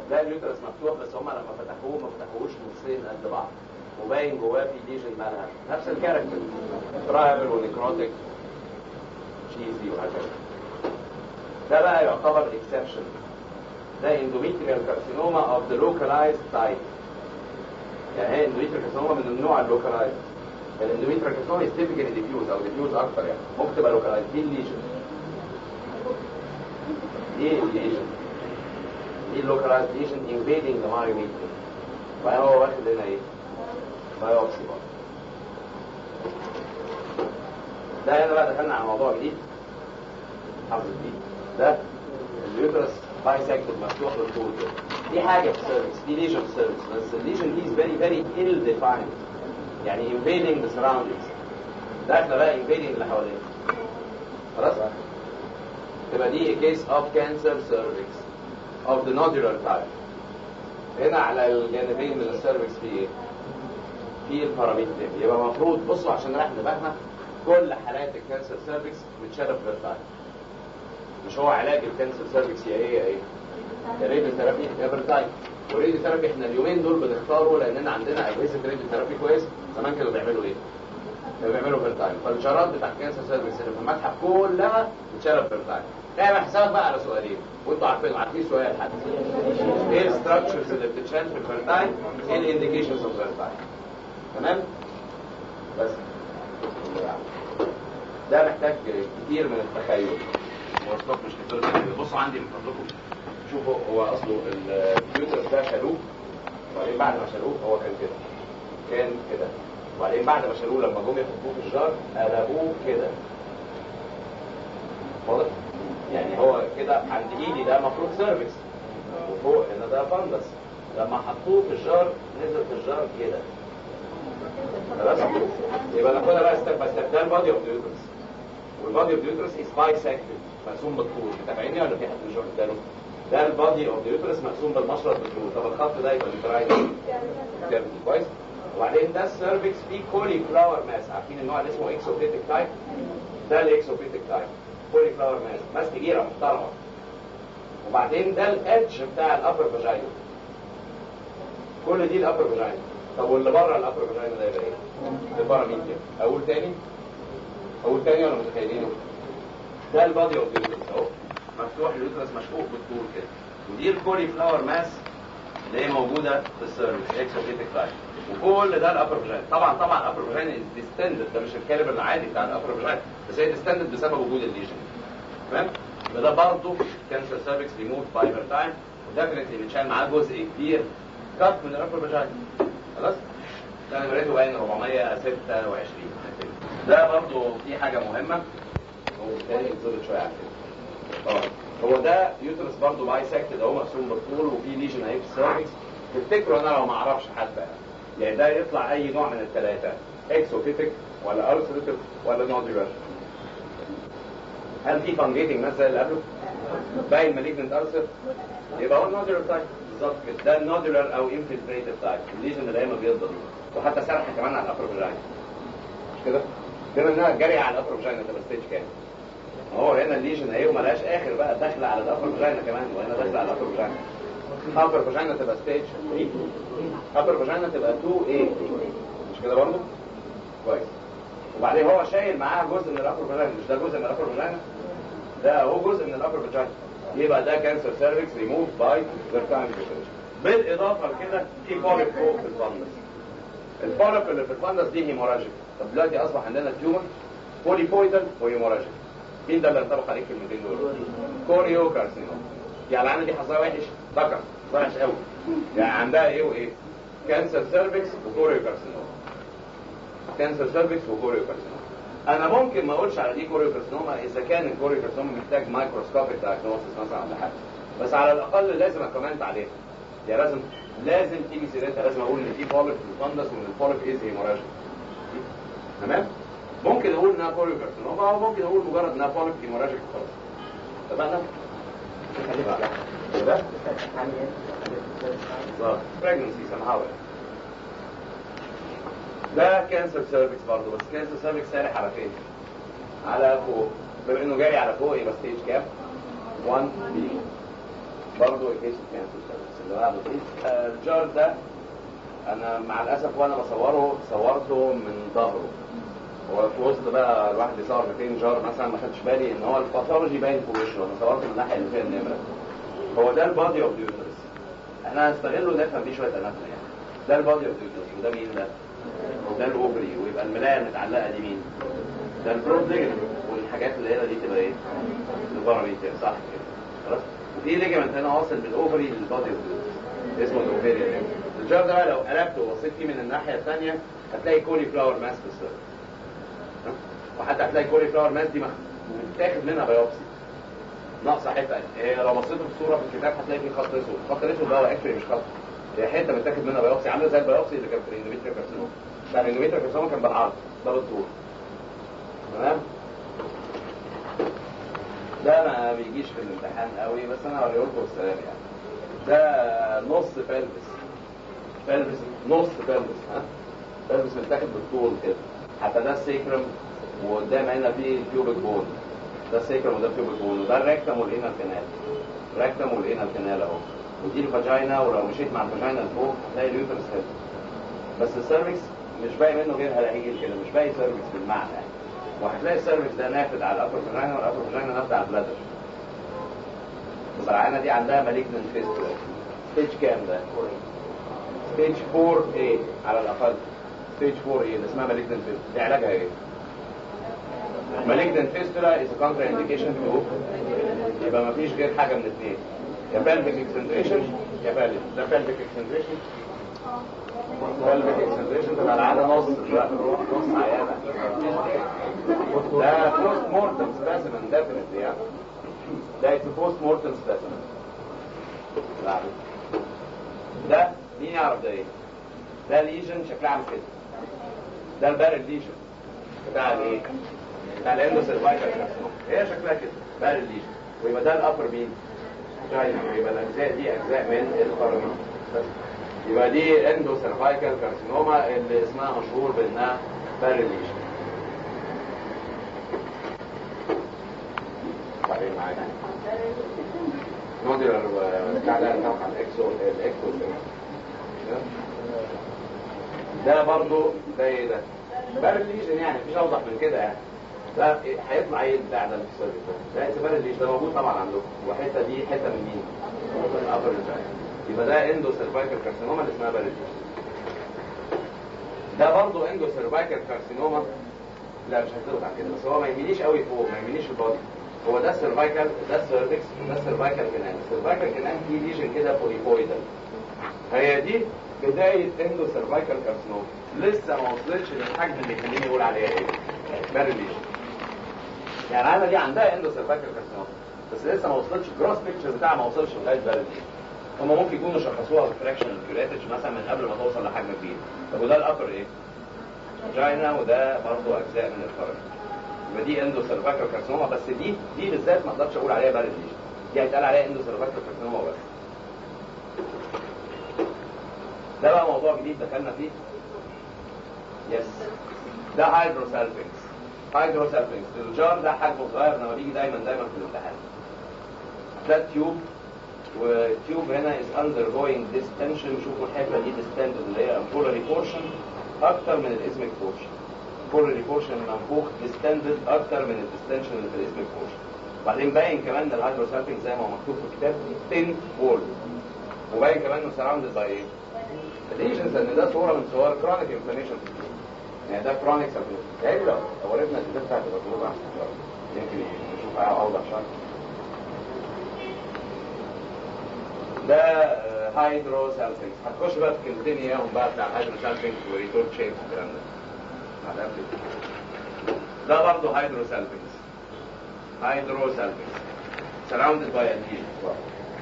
ده اليوترس مفتوح بس هم لما فتحوه ما فتحوهوش نصين قد بعض وباين جواه في ليجن مالها نفس الكاركتر ترايبل ونيكروتيك تشيزي وهكذا ده بقى يعتبر اكسبشن ده اندوميتريال كارسينوما اوف ذا لوكالايزد تايب يعني هي اندوميتريال كارسينوما من النوع اللوكالايزد الاندوميتريال كارسينوما يستيفيكالي ديفيوز او ديفيوز اكتر يعني ممكن تبقى لوكالايزد دي الليجن ايه الليجن دي اللوكالايزد ليجن invading the myometrium فهو واخد هنا ايه بايوبسي برضه ده هنا بقى دخلنا على موضوع جديد حافظ جديد ده اليوترس بايسكتد مفتوح بالطول كده دي حاجه في السيرفكس دي ليجن في السيرفكس بس الليجن دي فيري فيري ill defined يعني invading the surroundings داخله بقى invading اللي حواليها خلاص تبقى دي a case of cancer cervix of the nodular type هنا على الجانبين من السيرفكس في ايه؟ في الباراميتريم يبقى المفروض بصوا عشان نريح دماغنا كل حالات الكانسر سيرفكس متشرف بالتايم مش هو علاج الكانسر سيرفكس يا ايه يا ايه يا راديو ثيرابي يا برتايم والراديو ثيرابي احنا اليومين دول بنختاره لاننا عندنا اجهزه راديو ثيرابي كويس زمان كانوا بيعملوا ايه؟ كانوا بيعملوا برتايم فالشرات بتاع الكانسر سيرفكس اللي في المتحف كلها متشرف برتايم اعمل حسابك بقى على سؤالين وانتوا عارفين عارفين سؤال حد ايه الستراكشرز اللي بتتشال في الفيرتايم ايه الانديكيشنز اوف فيرتايم تمام بس ده محتاج كتير من التخيل مواصلات مش كتير بصوا عندي من فضلكم شوفوا هو اصله الكمبيوتر ده شالوه وبعدين بعد ما شالوه هو كان كده كان كده وبعدين بعد ما شالوه لما جم يحطوه في الجار قلبوه كده واضح؟ يعني هو كده عند ايدي ده المفروض سيرفيس وفوق هنا ده فندس لما حطوه في الجار نزل في الجار كده خلاص يبقى ناخدها بقى ستيب باي ستيب ده البادي اوف اليوترس والبادي اوف اليوترس از بايسكتد مقسوم بالطول متابعيني ولا في حد مش واخد باله؟ ده البادي اوف اليوترس مقسوم بالمشرط بالطول طب الخط ده يبقى اليوتراين كيرفي كويس وبعدين ده السيرفكس فيه كولي فلاور ماس عارفين النوع اللي اسمه اكسوفيتك تايب ده الاكسوفيتك تايب كولي فلاور ماس ماس كبيره محترمه وبعدين ده الادج بتاع الابر فاجينا كل دي الابر فاجينا طب واللي بره الابر فاجينا ده يبقى ايه؟ الباراميديا اقول تاني اقول تاني ولا متخيلينه؟ ده البادي اوف اليوترس اهو مفتوح اليوترس مشقوق بالطول كده ودي الكولي فلاور ماس اللي هي موجوده في السيرفكس اكسوفيتك تايب وكل ده الابر فاجينا طبعا طبعا الابر فاجينا ديستندد ده مش الكاليبر العادي بتاع الابر فاجينا بس هي ديستندد بسبب وجود الليجن تمام يبقى ده برضه كانسر سيرفكس ريموف بايبر تايم وديفنتلي بنشال معاه جزء كبير كات من الابر فاجينا خلاص ده نمرته باين 426 ده برضه في حاجه مهمه هو تاني اتظبط شويه على كده اه هو ده يوترس برضه بايسكتد اهو مقسوم بالطول وفي ليجن اهي في السيرفكس تفتكروا انا لو ما اعرفش حتى يعني ده يطلع اي نوع من الثلاثه اكسوفيتك ولا ارثريتك ولا نودولار هل في فانجيتنج مثلا اللي قبله باين مالجنت ارثر يبقى هو النودولار تايب بالظبط كده ده النودولار او انفلتريتد تايب الليجن اللي هي مبيضه دي وحتى سرحه كمان على الابر فاجينا مش كده بما انها جاريه على الابر فاجينا تبقى ستيج كام هو هنا الليجن اهي وملهاش اخر بقى داخله على الابر فاجينا كمان وهنا داخله على الابر فاجينا ابر فاجينا تبقى ستيج 3 ابر فاجينا تبقى 2 a مش كده برضه كويس وبعدين هو شايل معاه جزء من الابر فاجينا مش ده جزء من الابر فاجينا ده هو جزء من الابر فاجينا يبقى ده كانسر سيرفكس ريموف باي فيرتايم بالاضافه لكده في بوليب فوق في الفندس البوليب اللي في الفندس دي هيموراجيك طب دلوقتي اصبح عندنا تيومر بوليبويدال وهيموراجيك مين ده اللي انطبق عليه الكلمتين دول؟ كوريو كارسينوم يعني العينه دي حظها وحش ذكر وحش قوي يعني عندها ايه وايه؟ كانسر سيرفكس وكوريو كارسينوم كانسر سيرفكس وكوريو كارسينوم انا ممكن ما اقولش على دي كوريو كارسينوما اذا كان الكوريو كارسينوما محتاج مايكروسكوبيك دايجنوستس مثلا ولا حاجه بس على الاقل لازم اكومنت عليها يعني لازم لازم تيجي سيرتها لازم اقول ان في بوليب في الفندس وان البوليب از هيموراجيك تمام ممكن اقول انها كوريو كارسينوما او ممكن اقول مجرد انها بوليب هيموراجيك خلاص اتفقنا ده pregnancy somehow ده كانسر سيرفكس برضه بس كانسر سيرفكس سارح على فين؟ على فوق بما انه جاي على فوق يبقى ستيج كام؟ 1 بي برضه كيس كانسر سيرفيس اللي بعده آه، الجار ده انا مع الاسف وانا بصوره صورته من ظهره هو في وسط بقى الواحد بيصور 200 جار مثلا ما خدتش بالي ان هو الباثولوجي باين في وشه انا صورته من الناحيه اللي فيها النمره هو ده البادي اوف اليوترس احنا هنستغله نفهم فيه شويه اناتومي يعني ده البادي اوف اليوترس وده مين ده؟ وده الاوفري ويبقى الملايه المتعلقه دي مين؟ ده البروب ليجمنت والحاجات اللي هنا دي تبقى ايه؟ الباراميتر صح كده خلاص وفي ليجمنت هنا واصل من الاوفري للبادي اوف اليوترس اسمه الاوفري الجار ده بقى لو قلبته وبصيت فيه من الناحيه الثانيه هتلاقي كولي فلاور ماس في السيرفس وحتى هتلاقي كولي فلاور ماس دي متاخد منها بايوبسي ناقصه حته إيه لو بصيتوا في الصوره في الكتاب هتلاقي في خط اسود الخط الاسود ده هو اكشلي مش خط هي حته متاخد منها بايوبسي عامله زي البايوبسي اللي كان في الاندوميتريال كارسينوما بتاع الاندوميتريال كارسينوما كان بالعرض ده بالطول تمام ده ما بيجيش في الامتحان قوي بس انا هوريه لكم السلام يعني ده نص فالبس فالبس نص فالبس ها فالبس متاخد بالطول كده حتى ده السيكرم وقدام هنا في الكيوبيك بون ده السيكرم وده الكيوبيك بون وده الريكتم والانال كانال الريكتم والانال كانال اهو ودي الفاجينا ولو مشيت مع الفاجينا لفوق هتلاقي اليوترس هنا بس السيرفكس مش باقي منه غير هلاقيل كده مش باقي سيرفكس بالمعنى يعني وهتلاقي السيرفكس ده نافذ على الابر فاجينا والابر فاجينا نافذ على البلادر بس العينه دي عندها مالجنت فيستولا ستيج كام ده؟ ستيج 4 A على الاقل ستيج 4 A اللي اسمها مالجنت فيستولا دي علاجها ايه؟ malignant fistula is a contraindication to يبقى ما فيش غير حاجة من اثنين يا pelvic excentration يا pelvic ده pelvic excentrration pelvic excentrration تبقى العادة نص لا نص عيانة ده post mortem specimen definitely يعني ده it's a post mortem specimen بعد. ده مين يعرف ده ايه؟ ده ليجن شكلها عامل كده ده البارل ليجن بتاع الايه؟ بتاع الاندو سيرفايكال كارسينوما هي شكلها كده بقى الليجن ويبقى ده الابر مين جاينا ويبقى الاجزاء دي اجزاء من البارامين بس يبقى دي اندو سيرفايكال كارسينوما اللي اسمها مشهور بانها بارليجن بعدين معايا نوديلر بتاع ده طبعا الاكسو الاكسو ده برضو ده ايه ده بارليجن يعني مفيش اوضح من كده يعني ده هيطلع ايه بتاع ده في السيرفيس ده اعتبار اللي ده موجود طبعا عندكم وحته دي حته من مين؟ من الابر يبقى ده اندو سيرفايكال كارسينوما اللي اسمها بارليجن ده برضه اندو سيرفايكال كارسينوما لا مش هتطلع كده بس هو ما يميليش قوي فوق ما يميليش في البادي هو ده السيرفايكال ده السيرفكس وده السيرفايكال كنان السيرفايكال كنان فيه ليجن كده بوليفويدال هي دي بداية اندو سيرفايكال كارسينوما لسه ما وصلتش للحجم اللي يخليني اقول عليها ايه بارليجن يعني انا دي عندها اندو سيرفايكال كارسينوما بس لسه ما وصلتش الجروس بيكتشر بتاعها ما وصلش لغايه بارليجن هم ممكن يكونوا شخصوها بالفراكشن كيوريتج مثلا من قبل ما توصل لحجم كبير طب وده الابر ايه؟ فاجينا وده برضه اجزاء من الفرج يبقى دي اندو سيرفايكال كارسينوما بس دي دي بالذات ما اقدرش اقول عليها بارليجن دي هيتقال عليها اندو سيرفايكال كارسينوما بس ده بقى موضوع جديد دخلنا فيه يس ده هايدروسالفينكس هايدروسالفينكس الجار ده حجمه صغير انما بيجي دايما دايما في الامتحان ده تيوب والتيوب هنا is undergoing distension شوفوا الحته دي distended اللي هي ampullary portion اكتر من الاسمك portion ampullary portion منفوخ distended اكتر من الديستنشن اللي في الاسمك portion وبعدين باين كمان ان الهايدروسالفينكس زي ما هو مكتوب في الكتاب thin wall وباين كمان انه surrounded by ايه؟ الليجنز ان ده صوره من صور كرونيك انفلاميشن يعني ده كرونيك سالفينكس يعني لو لو عرفنا الكتاب بتاعت الدكتور احسن شويه يمكن نشوفها اوضح شويه ده هايدروسالفينكس هتخش بقى في كلمتين اياهم بقى بتاع الهايدروسالفينكس وريتورت شيبس والكلام ده بعدها كده. ده برضه هايدروسالفينكس هايدروسالفينكس surrounded by a deal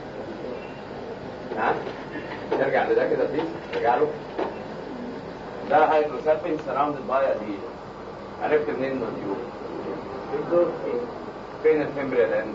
ها نرجع لده كده بليز نرجع له ده هايدروسالفينكس surrounded by a deal عرفت منين انه ديول فين الفيمبريال اند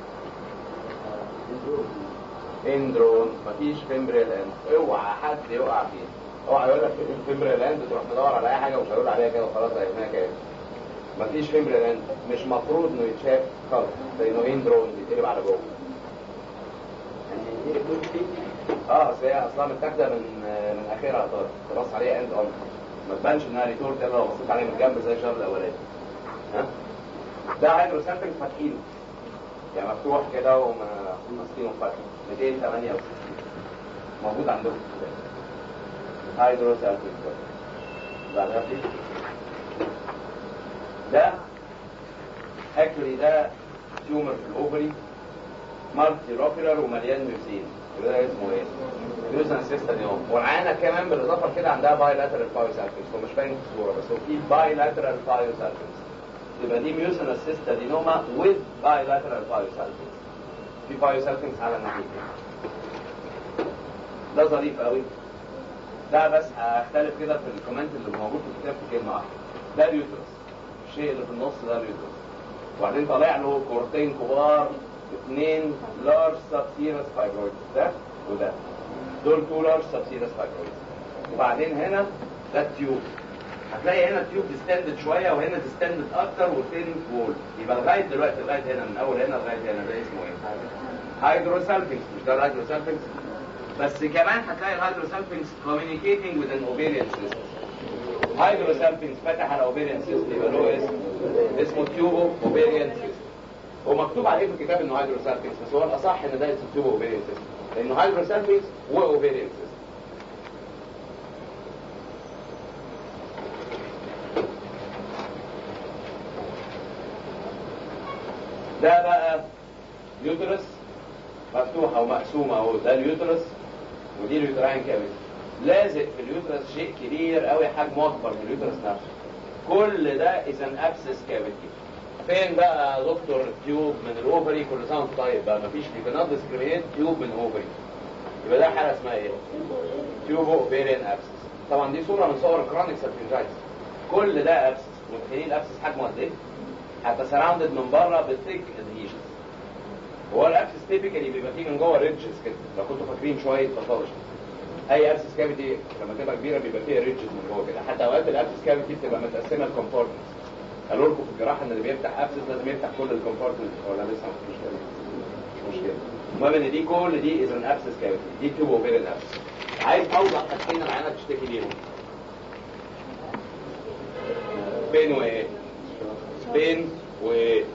اندرون مفيش فيمبريال اند اوعى حد يقع فيه اوعى يقول لك فيمبريال اند تروح تدور على اي حاجه ومش هيقول عليها كده وخلاص عرفناها كده مفيش فيمبريال اند مش مفروض انه يتشاف خالص لانه اندرون بيتقلب على جوه اه اصل هي اصلا متاخده من من اخرها طارق خلاص عليها اند اون ما تبانش انها ريتورت الا لو بصيت عليه من الجنب زي الشهر الاولاني ها ده هيدروسامبل فاتحينه يعني مفتوح كده وماسكينه فتح 268 موجود عندكم هيدروسامبل بعدها في ده اكشولي ده تيومر في الاوفري مالتي روكيولار ومليان ميوسين يبقى ده اسمه ايه؟ ميوسن سيستا نيوم والعينه كمان بالاضافه لكده عندها باي لاترال بايوسالفنس هو مش باين في الصوره بس هو في باي لاترال بايوسالفنس يبقى دي ميوسن سيستا دينوما with bilateral بايوسالفنس في بايوسالفنس على الناحيتين ده ظريف قوي ده بس هختلف كده في الكومنت اللي موجود في الكتاب في كلمه واحده ده اليوترس الشيء اللي في النص ده اليوترس وبعدين طالع له كورتين كبار اثنين لارج سبسيرس فايبرويد ده وده دول تو لارج سبسيرس فايبرويد وبعدين هنا ده التيوب هتلاقي هنا التيوب ديستندد شويه وهنا ديستندد اكتر وثين وول يبقى لغايه دلوقتي لغايه هنا من اول هنا لغايه هنا ده اسمه ايه؟ هيدروسالفنكس مش ده الهيدروسالفنكس بس كمان هتلاقي الهيدروسالفنكس communicating with an ovarian system هيدروسالفنكس فتح على ovarian system يبقى له اسم اسمه تيوبو ovarian system هو مكتوب عليه في الكتاب انه هيدروسالفنكس بس هو الاصح ان ده اسمه تيوبو ovarian system لانه هيدروسالفنكس واوفيريان system ده بقى يوترس مفتوحه ومقسومه اهو ده اليوترس ودي اليوتراين كافيتي لازق في اليوترس شيء كبير قوي حجمه اكبر من اليوترس نفسه كل ده اذا ابسس كافيتي فين بقى يا دكتور تيوب من الاوفري كل سنه وانت طيب بقى مفيش في بنات ديسكريميت تيوب من اوفري يبقى ده حاله اسمها ايه؟ تيوب اوفيريان ابسس طبعا دي صوره من صور الكرونيك سيرفنجايتس كل ده ابسس متخيلين الابسس حجمه قد ايه؟ حتى سراوندد من بره بثيك ادهيشنز هو الابسس تيبيكالي بيبقى فيه من جوه ريدجز كده لو كنتوا فاكرين شويه باثولوجي اي ابسس كافيتي لما تبقى كبيره بيبقى فيها ريدجز من جوه كده حتى اوقات الابسس كافيتي بتبقى متقسمه لكومبارتمنتس قالوا لكم في الجراحه ان اللي بيفتح ابسس لازم يفتح كل الكومبارتمنتس ولا لسه مش مشكله مش مشكله المهم ان دي كل دي اذا ابسس كافيتي دي تيوب اوفيرين ابسس عايز اوضح حاجتين العينه بتشتكي بيهم بين وايه؟ بين و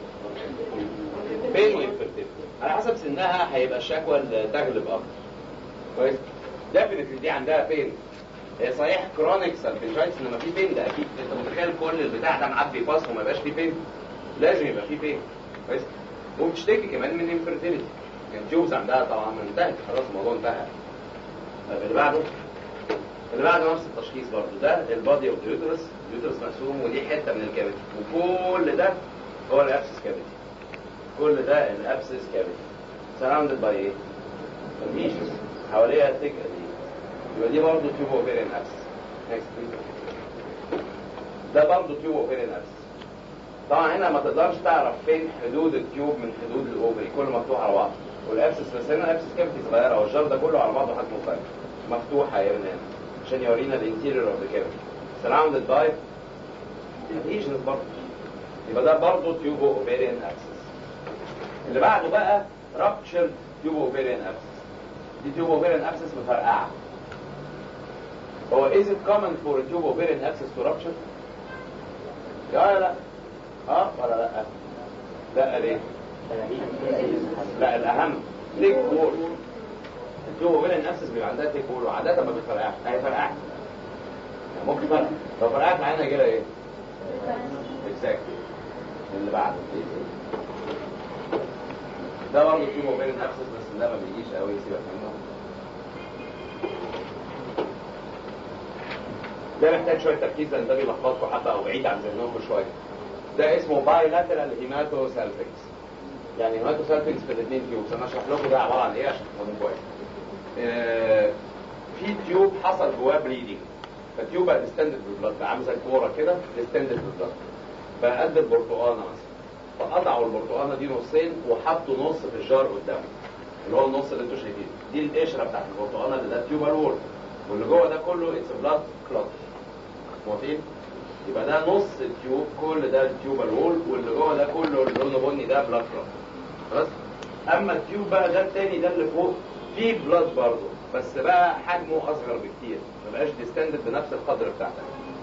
بين وانفيرتيلتي على حسب سنها هيبقى الشكوى اللي تغلب اكتر كويس ديفينتلي دي عندها بين هي صحيح كرونيك سالفنجايتس انما في بين ده اكيد انت متخيل كل البتاع ده معبي باص وما يبقاش فيه بين لازم يبقى فيه بين كويس وبتشتكي كمان من انفيرتيلتي كان جوز عندها طبعا انتهت خلاص الموضوع انتهى طيب اللي بعده اللي بعده نفس التشخيص برضه ده البادي اوف اليوترس اليوترس مقسوم ودي حته من الكافيتي وكل ده هو الابسس كافيتي كل ده الابسس كافيتي surrounded by ايه؟ adhesions حواليها thick adhesions يبقى دي برضه تيوب اوفيريان ابسس next ده برضه تيوب اوفيريان ابسس طبعا هنا ما تقدرش تعرف فين حدود التيوب من حدود الاوفري كله مفتوح على بعض والابسس بس هنا الابسس كافيتي صغيره والجار ده كله على بعضه حجمه صغير مفتوحه هي من هنا عشان يورينا الانتيريور اوف ذا كافيتي surrounded by adhesions برضه يبقى ده برضه تيوبو اوفيريان ابسس اللي بعده بقى ruptured تيوبو اوفيريان ابسس دي تيوبو اوفيريان ابسس مفرقعه هو is it common for a tube ovarian abscess to rupture؟ يا ولا لا؟ اه ولا لا؟ لا ليه؟ لا الاهم تيك وول التيوب اوفيريان ابسس بيبقى عندها تيك وول وعاده ما بتفرقعش هي فرقعت ممكن فرق لو فرقعت معانا كده ايه؟ اكزاكتلي اللي بعده ده برضه تيوب اوفيريان ابسس بس ده ما بيجيش قوي سيبك منه ده محتاج شويه تركيز لان ده بيلخبطكم حبه او بعيد عن ذهنكم شويه ده اسمه باي لاترال هيماتو سالفكس يعني هيماتو سالفكس في الاثنين تيوبس انا اشرح لكم ده عباره عن ايه عشان تفهموا كويس آه في تيوب حصل جواه بليدنج فالتيوب بقى ديستندد بالبلد بقى عامل زي الكوره كده ديستندد بالبلد بقى قد البرتقانه مثلا فقطعوا البرتقانه دي نصين وحطوا نص في الجار قدامه اللي هو النص اللي انتوا شايفينه دي القشره بتاعت البرتقانه اللي ده التيوبال وول واللي جوه ده كله اتس بلاد كلوت موافقين؟ يبقى ده نص التيوب كل ده التيوبال وول واللي جوه ده كله اللي لونه بني ده بلاد كلوت خلاص؟ اما التيوب بقى ده التاني ده اللي فوق في بلاد برضه بس بقى حجمه اصغر بكتير ما بقاش ديستندد بنفس القدر بتاعتك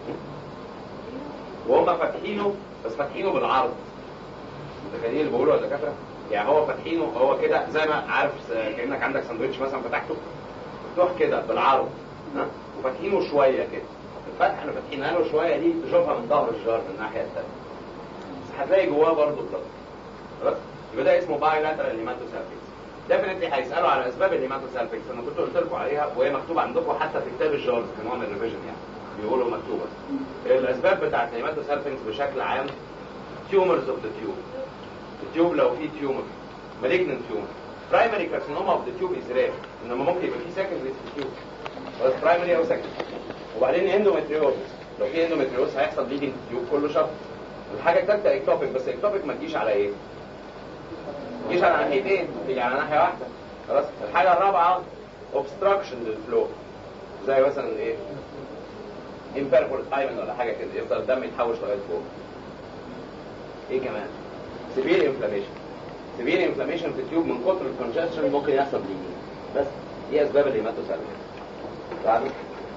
وهم فاتحينه بس فاتحينه بالعرض متخيلين اللي بقوله يا دكاتره يعني هو فاتحينه هو كده زي ما عارف كانك عندك ساندوتش مثلا فتحته مفتوح كده بالعرض ها وفاتحينه شويه كده الفتحه اللي فاتحينها له شويه دي تشوفها من ظهر الجار من الناحيه الثانيه بس هتلاقي جواه برضه بلاد خلاص يبقى ده اسمه باي لاترال هيماتوسالفيكس ديفنتلي هيسالوا على اسباب الهيماتوسالفيكس انا كنت قلت لكم عليها وهي مكتوبه عندكم حتى في كتاب الجارز كنوع من الريفيجن يعني بيقولوا مكتوبه الاسباب بتاعت الهيماتوسالفيكس بشكل عام تيومرز اوف ذا تيوب التيوب لو في تيومر مالجننت تيومر برايمري كارسينوما اوف ذا تيوب از رير انما ممكن يبقى في سكندري في التيوب بس برايمري او سكندري وبعدين اندومتريوزس لو في اندومتريوز هيحصل بليدنج في التيوب كله شهر الحاجه الثالثه اكتوبيك بس اكتوبيك ما تجيش على ايه؟ ما تجيش على ناحيتين تيجي على ناحيه واحده خلاص الحاجه الرابعه اوبستراكشن للفلو زي مثلا ايه؟ امبيربول ايمن ولا حاجه كده يفضل الدم يتحوش لغايه فوق ايه كمان؟ سيفير انفلاميشن سيفير انفلاميشن في التيوب من كتر الكونجستشن ممكن يحصل بليدنج بس دي اسباب الهيماتوسالفيكس بعد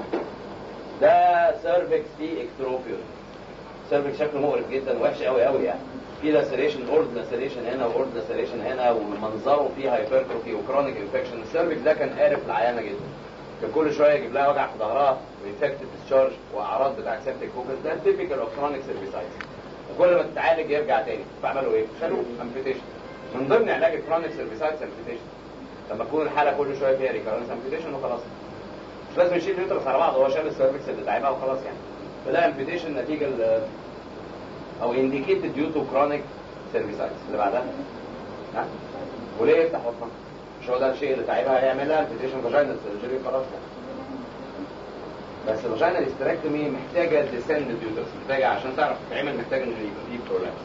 ده سيرفكس فيه اكتروبيون سيرفكس شكله مقرف جدا وحش قوي قوي يعني في لاسريشن اورد لاسريشن هنا واورد لاسريشن هنا ومنظره فيه هايبرتروفي وكرونيك انفكشن السيرفكس ده كان قارف العيانه جدا كان كل شويه يجيب لها وجع في ظهرها وانفكتد ديسشارج واعراض بتاعت سيبتيك فوكس ده تيبيكال اوف كرونيك سيرفيسايتس وكل ما تتعالج يرجع تاني فعملوا ايه؟ شالوه امبيتيشن من ضمن علاج الكرونيك سيرفيسايتس امبيتيشن لما تكون الحاله كل شويه فيها ريكارنس امبيتيشن وخلاص مش لازم يشيل اليوترس على بعض هو شال السيرفكس اللي تعبها وخلاص يعني فده امبيتيشن نتيجه ل او انديكيتد ديو تو كرونيك سيرفيسايتس اللي بعدها ها وليه يفتح بطنها مش هو ده الشيء اللي تعبها هيعمل لها امبيتيشن فاجينال سيرجري خلاص بس الفاجينال هيستريكتومي محتاجه ديسند ديوترس محتاجه عشان تعرف تتعمل محتاجه ان يبقى فيه برولابس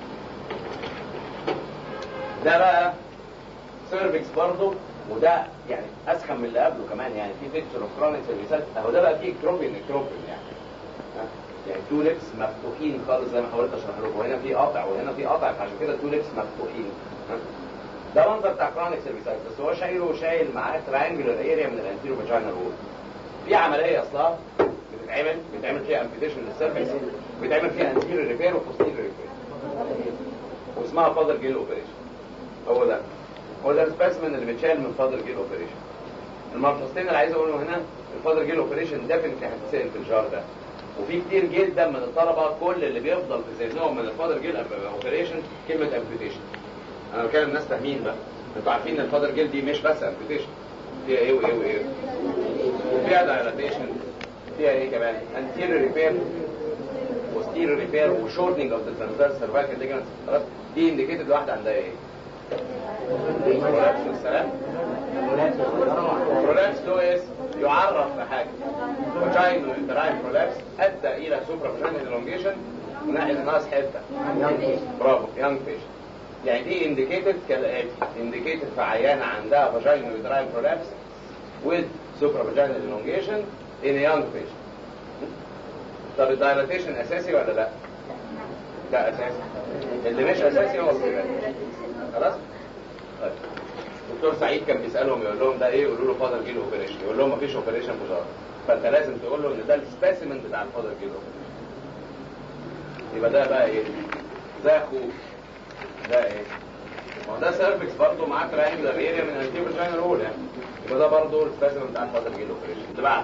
ده بقى سيرفكس برضه وده يعني اسخن من اللي قبله كمان يعني في بيكتشر اوف كرونيك سيرفيسات اهو ده بقى فيه كروبين كروبين يعني ها؟ يعني تو ليبس مفتوحين خالص زي ما حاولت اشرح لكم وهنا في قاطع وهنا في قاطع فعشان كده تو ليبس مفتوحين ها؟ ده منظر بتاع كرونيك سيرفيسات بس هو شايله وشايل معاه تريانجلر اريا من الانتيرو فاجينال وول في عمليه اصلها بتتعمل بيتعمل فيها امبيتيشن للسيرفكس بيتعمل فيها انتيرو ريبير وبوستيرو ريبير واسمها فادر جيل اوبريشن هو ده هو ده السبيسمن اللي بيتشال من فادر جيل اوبريشن الملحوظتين اللي عايز اقولهم هنا الفادر جيل اوبريشن ديفنتلي هتتسال في الجار ده وفي كتير جدا من الطلبه كل اللي بيفضل في ذهنهم من الفادر جيل اوبريشن كلمه امبيتيشن انا بتكلم الناس فاهمين بقى انتوا عارفين ان الفادر جيل دي مش بس امبيتيشن فيها ايه وايه وايه وفيها دايلاتيشن فيها ايه كمان انتيريور ريبير وستيريور ريبير وشورتنج اوف ذا ترانسفيرس سيرفايكال ليجمنت خلاص دي انديكيتد واحده عندها ايه برولابس والسلام برولابس لو اس يعرف بحاجه فاجينو انتراين برولابس ادى الى سوبرا فاجينال الونجيشن وناحيه ناقص حته برافو يانج بيشنت يعني دي انديكيتد كالاتي انديكيتد في عيانه عندها فاجينو انتراين برولابس with supravaginal elongation in a young patient طب الدايلاتيشن اساسي ولا لا؟ لا اساسي اللي مش اساسي هو الكبار خلاص؟ طيب دكتور سعيد كان بيسالهم يقول لهم ده ايه يقولوا له فاضل جيل اوبريشن يقول لهم مفيش اوبريشن في جار فانت لازم تقول له ان ده السبيسيمنت بتاع الفاضل جيل اوبريشن يبقى ده بقى ايه؟ ده اخوه ده ايه؟ ما هو ده سيرفكس برضه معاه تراينجلر اريا من الانتيبل جاينال وول يعني يبقى ده برضه السبيسيمنت بتاع الفاضل جيل اوبريشن اللي بعده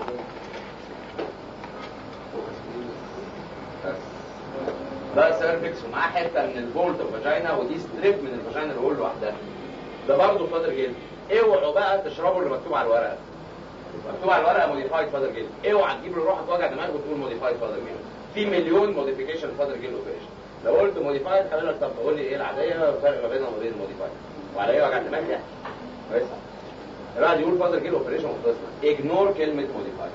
ده سيرفكس ومعاه حته من الفولت فاجينا ودي ستريب من الفاجينا وول لوحدها ده برضه فادر جلد اوعوا بقى تشربوا اللي مكتوب على الورقه مكتوب على الورقه موديفايد فادر جلد اوعى تجيب له روح توجع دماغك وتقول موديفايد فادر جلد في مليون موديفيكيشن فادر جلد اوبريشن لو قلت موديفايد هقول لك طب قول لي ايه العاديه والفرق ما بينها وبين الموديفايد وعلى ايه وجع دماغ يعني كويس الواحد يقول فادر جلد اوبريشن وخلصنا اجنور كلمه موديفايد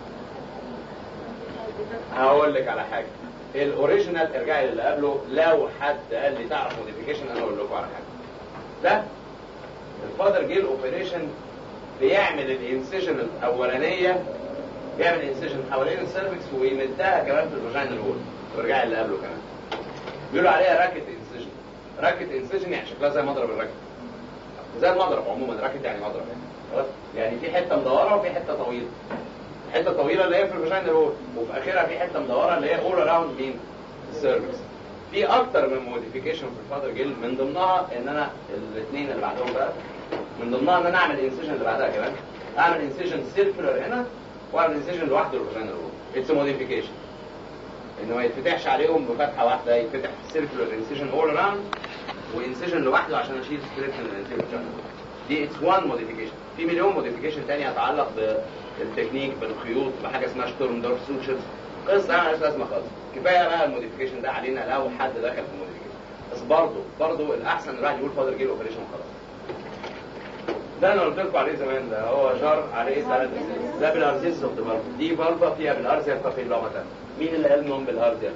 هقول لك على حاجه الاوريجينال ارجعي للي قبله لو حد قال لي تعرف موديفيكيشن انا اقول لكم على حاجه ده الفادر جيل اوبريشن بيعمل الانسيجن الاولانيه بيعمل انسيجن حوالين السيرفكس ويمدها كمان في الفاجينال وول وارجعي اللي قبله كمان بيقولوا عليها راكت انسيجن راكت انسيجن يعني شكلها زي مضرب الراكت زي المضرب عموما راكت يعني مضرب خلاص يعني في حته مدوره وفي حته طويله الحته الطويله اللي هي في الفاجينا وول وفي اخرها في حته مدوره اللي هي اول اراوند مين السيرفكس في اكتر من موديفيكيشن في الفادر جيل من ضمنها ان انا الاثنين اللي بعدهم بقى من ضمنها ان انا اعمل انسيجن اللي بعدها كمان اعمل انسيجن سيركولر هنا واعمل انسيجن لوحده الفاجينا وول اتس موديفيكيشن انه ما يتفتحش عليهم بفتحه واحده يتفتح سيركولر انسيجن اول اراوند وانسيجن لوحده عشان اشيل سكريت من الانتيريور دي اتس وان موديفيكيشن في مليون موديفيكيشن تاني يتعلق بالتكنيك بالخيوط بحاجه اسمها شتورم دورف سوتشرز قصه مالهاش لازمه خالص كفايه بقى الموديفيكيشن ده علينا لو حد دخل في الموديفيكيشن بس برضه برضه الاحسن الواحد يقول فاضل جيل اوبريشن خلاص ده انا قلت لكم عليه زمان ده هو جار عليه ثلاث ده بالارزيز اوف ذا دي فالفا فيها بالارزيا بابيلوماتا مين اللي قال انهم بالارزيا؟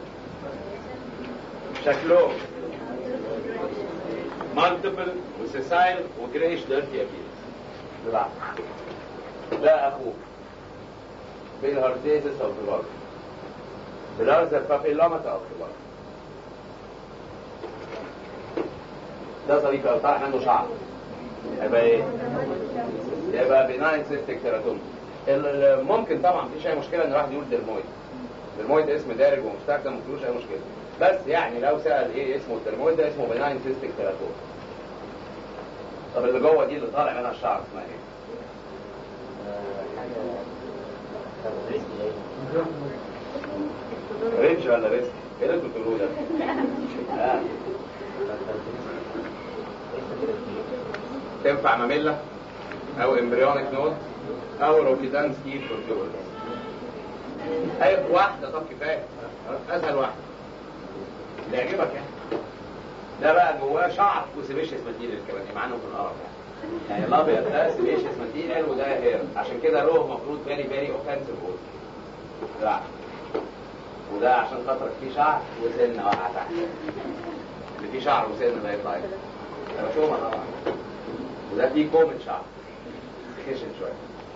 شكلهم مالتيبل وسيسايل وجريش ديرتي ابيرنس بالعكس ده اخوه بالهارتيزس او بالارز بالارز البابيلوماتا او بالارز ده ظريف لو طلع عنده شعر يبقى ايه؟ يبقى بناين سيستيك تيراتوم ممكن طبعا مفيش اي مشكله ان الواحد يقول ديرمويد ديرمويد اسم دارج ومستخدم مفيهوش اي مشكله بس يعني لو سال ايه اسمه الديرمويد ده اسمه بناين سيستيك تيراتوم طب اللي جوه دي اللي طالع منها الشعر اسمها ايه؟ ريدج ولا ريسك؟ ايه اللي انتوا بتقولوه ده؟ آه. تنفع ماميلا او امبريونيك نود او روكيدان سكيل فورتيول اي واحده طب كفايه اسهل واحده اللي يعجبك يعني ده بقى جواه شعر وسيبيشيس ماتيريال كمان معناه في القرف يعني يعني الابيض ده سيبيشيس ماتيريال وده هير عشان كده له المفروض فيري فيري اوفنسيف لا وده عشان خاطرك فيه شعر وسنه واقعه تحت اللي فيه شعر وسنه ده يطلع انا بشوفها طبعا وده فيه كومة شعر خشن شويه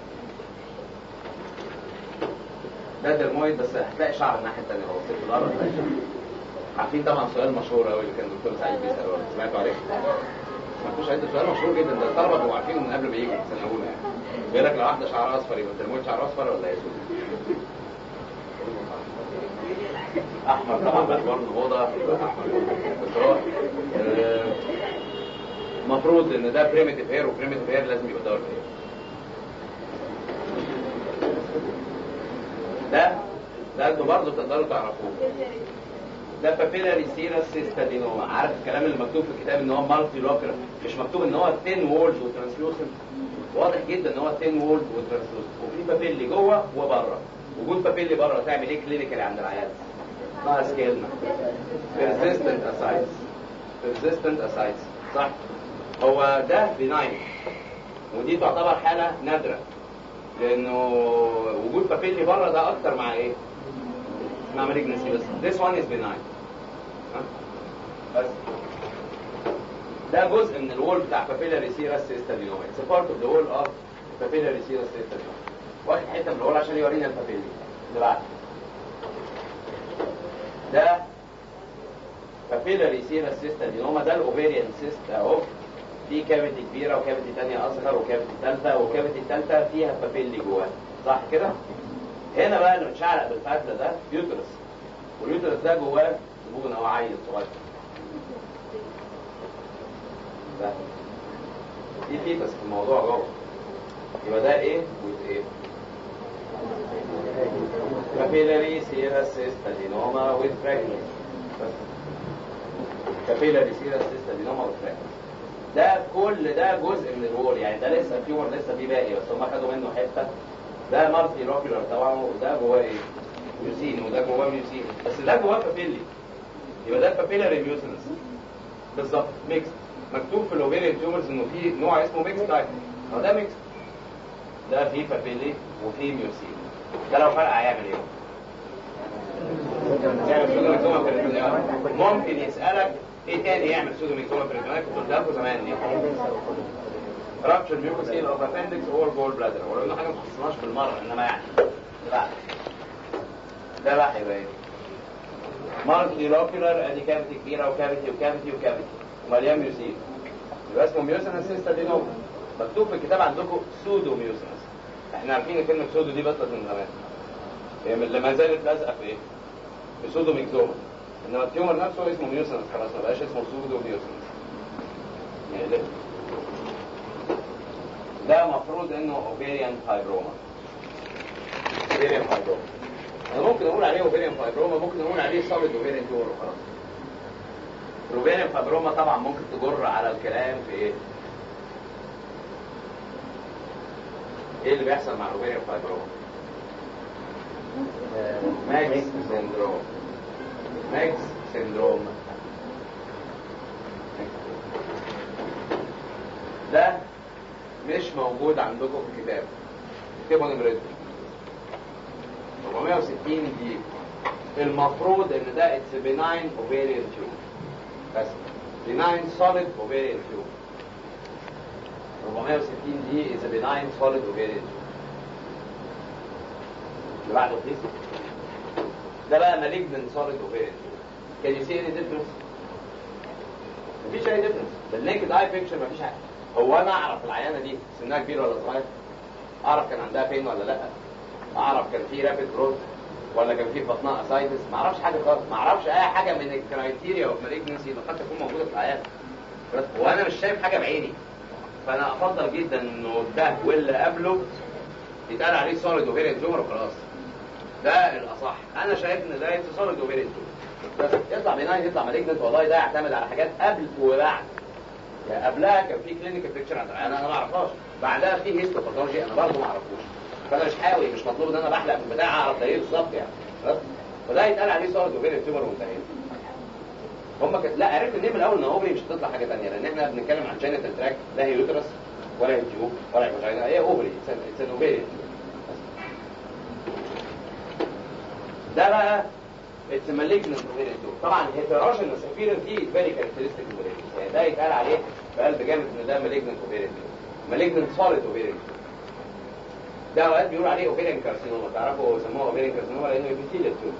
ده درمويد بس هتلاقي شعر الناحيه الثانيه هو في الارض هتلاقي شعر عارفين طبعا سؤال مشهور قوي اللي كان الدكتور سعيد بيساله سمعتوا عليه؟ ما سمعتوش عيد سؤال مشهور جدا ده الطلبه بيبقوا عارفينه من قبل ما يجوا في سنه اولى يعني بيقول لك لو واحده شعرها اصفر يبقى الدرمويد شعرها اصفر ولا اسود؟ احمر طبعا باعتبار ان اوضه احمر بس هو المفروض ان ده بريمتيف هير وبريمتيف هير لازم يبقى دارك هير ده ده انتوا برضه تقدروا تعرفوه ده بابيلاري سيرس سيستادينوما عارف الكلام اللي مكتوب في الكتاب ان هو مالتي لوكر مش مكتوب ان هو ثين وولز وترانسلوسنت واضح جدا ان هو ثين وولز وترانسلوسنت وفي بابيلي جوه وبره وجود بابيلي بره تعمل ايه كلينيكالي عند العيال ناقص كلمه persistent ascites persistent ascites صح هو ده بناين ودي تعتبر حاله نادره لانه وجود بابيلي بره ده اكتر مع ايه مع malignancy بس this one is benign ها؟ بس ده جزء من الوول بتاع papillary serous cystadinoma it's a part of the wall of papillary serous cystadinoma واخد حته من الوول عشان يورينا البابيلي اللي بعد ده papillary serous cystadinoma ده الاوفيريان سيست اهو في كافيتي كبيره وكافيتي ثانيه اصغر وكافيتي ثالثه وكافيتي ثالثه فيها بابيلي جواها صح كده؟ هنا بقى اللي متشعلق بالفتله ده يوترس واليوترس ده جواه زبون او عيل صغير ده دي فيتس في الموضوع جوه يبقى ده ايه وده ايه كابيلاري سيرس سيستادينوما ويز فراجمنت كابيلاري سيرس سيستادينوما ويز فراجمنت ده كل ده جزء من الوول يعني ده لسه التيومر لسه فيه باقي بس هم خدوا منه حته ده مالتي روكيولار طبعا وده جواه ايه؟ ميوسين وده جواه ميوسين بس ده جواه بابيلي يبقى ده بابيلاري ميوسينس بالظبط ميكس مكتوب في الاوفيريان تيومرز انه في نوع اسمه ميكس تايب هو ده ميكس ده فيه بابيلي وفيه ميوسين ده لو فرق هيعمل ايه؟ يعمل سودوميكتوما بريتونيال ممكن يسالك ايه تاني يعمل سودوميكتوما بريتونيال كنت قلت لكم زمان دي رابتشر ميوكوسيل اوف ابندكس اور جول بلادر ولو انه حاجه ما تخصناش بالمره انما يعني لا ده بقى هيبقى ايه؟ مالتي لوكيولار ادي كافيتي كبيره وكافيتي وكافيتي وكافيتي ومليان ميوسيل يبقى اسمه ميوسين سيستادينوما مكتوب في الكتاب عندكم سودو ميوسنس احنا عارفين ان كلمه سودو دي بطلت من زمان هي من لما زالت لازقه في ايه؟ في سودو ميكزوما انما التيومر نفسه اسمه ميوسنس خلاص ما بقاش اسمه سودو ميوسنس يعني ده ده المفروض انه اوفيريان فايبروما اوفيريان فايبروما انا ممكن اقول عليه اوفيريان فايبروما ممكن اقول عليه سوليد اوفيريان تيومر وخلاص الاوفيريان فايبروما طبعا ممكن تجر على الكلام في ايه؟ ايه اللي بيحصل مع الاوفيريان فايبروما؟ ماكس سيندروم ماكس سيندروم ده مش موجود عندكم في الكتاب اكتبوا نمرته 460 دي المفروض ان ده اتس بناين اوفيريان تيوب بس بناين سوليد اوفيريان تيوب 460 دي از بناين سوليد اوفيريان تيوب اللي بعده بليز ده بقى مالجنن سوليد اوفيريان تيوب كان يو سي اني ديفرنس مفيش اي ديفرنس بالنيكد اي بيكتشر مفيش حاجه هو انا اعرف العيانه دي سنها كبير ولا صغير اعرف كان عندها فين ولا لا اعرف كان في رابid جروث ولا كان في في بطنها اسايتس ما اعرفش حاجه خالص ما اعرفش اي حاجه من الكرايتيريا اوف مالجنسي اللي قد تكون موجوده في العيان بس وانا مش شايف حاجه بعيني فانا افضل جدا انه ده واللي قبله يتقال عليه سوليد اوفيريان تيومر وخلاص ده الاصح انا شايف ان ده سوليد اوفيريان تيومر بس يطلع بناين يطلع مالجنت والله ده يعتمد على حاجات قبل وبعد يعني قبلها كان في كلينيكال بيكتشر عند انا انا ما اعرفهاش بعدها في هيستوباثولوجي انا برضه ما اعرفوش فانا مش حاوي مش مطلوب ان انا بحلق من بتاع اعرف ده ايه بالظبط يعني بس فده يتقال عليه سوليد اوفيريان تيومر وانتهينا هم كت... لا عرفت ان من الاول ان اوفري مش هتطلع حاجه ثانيه لان احنا بنتكلم عن جينيتال تراك لا هي يوترس ولا هي تيوب ولا هي فاجينا هي اوفري اتس ان اوفيريان ده بقى اتس مالجنت اوفيريان تيوب طبعا الهيتراجينس افيرنس دي فيري كاركترستيك يعني ده يتقال عليه بقلب جامد ان ده مالجنت اوفيريان تيوب مالجنت سوليد اوفيريان تيوب ده اوقات بيقولوا عليه اوفيريان كارسينوما تعرفوا سموه اوفيريان كارسينوما لانه ابيثيليال تيوب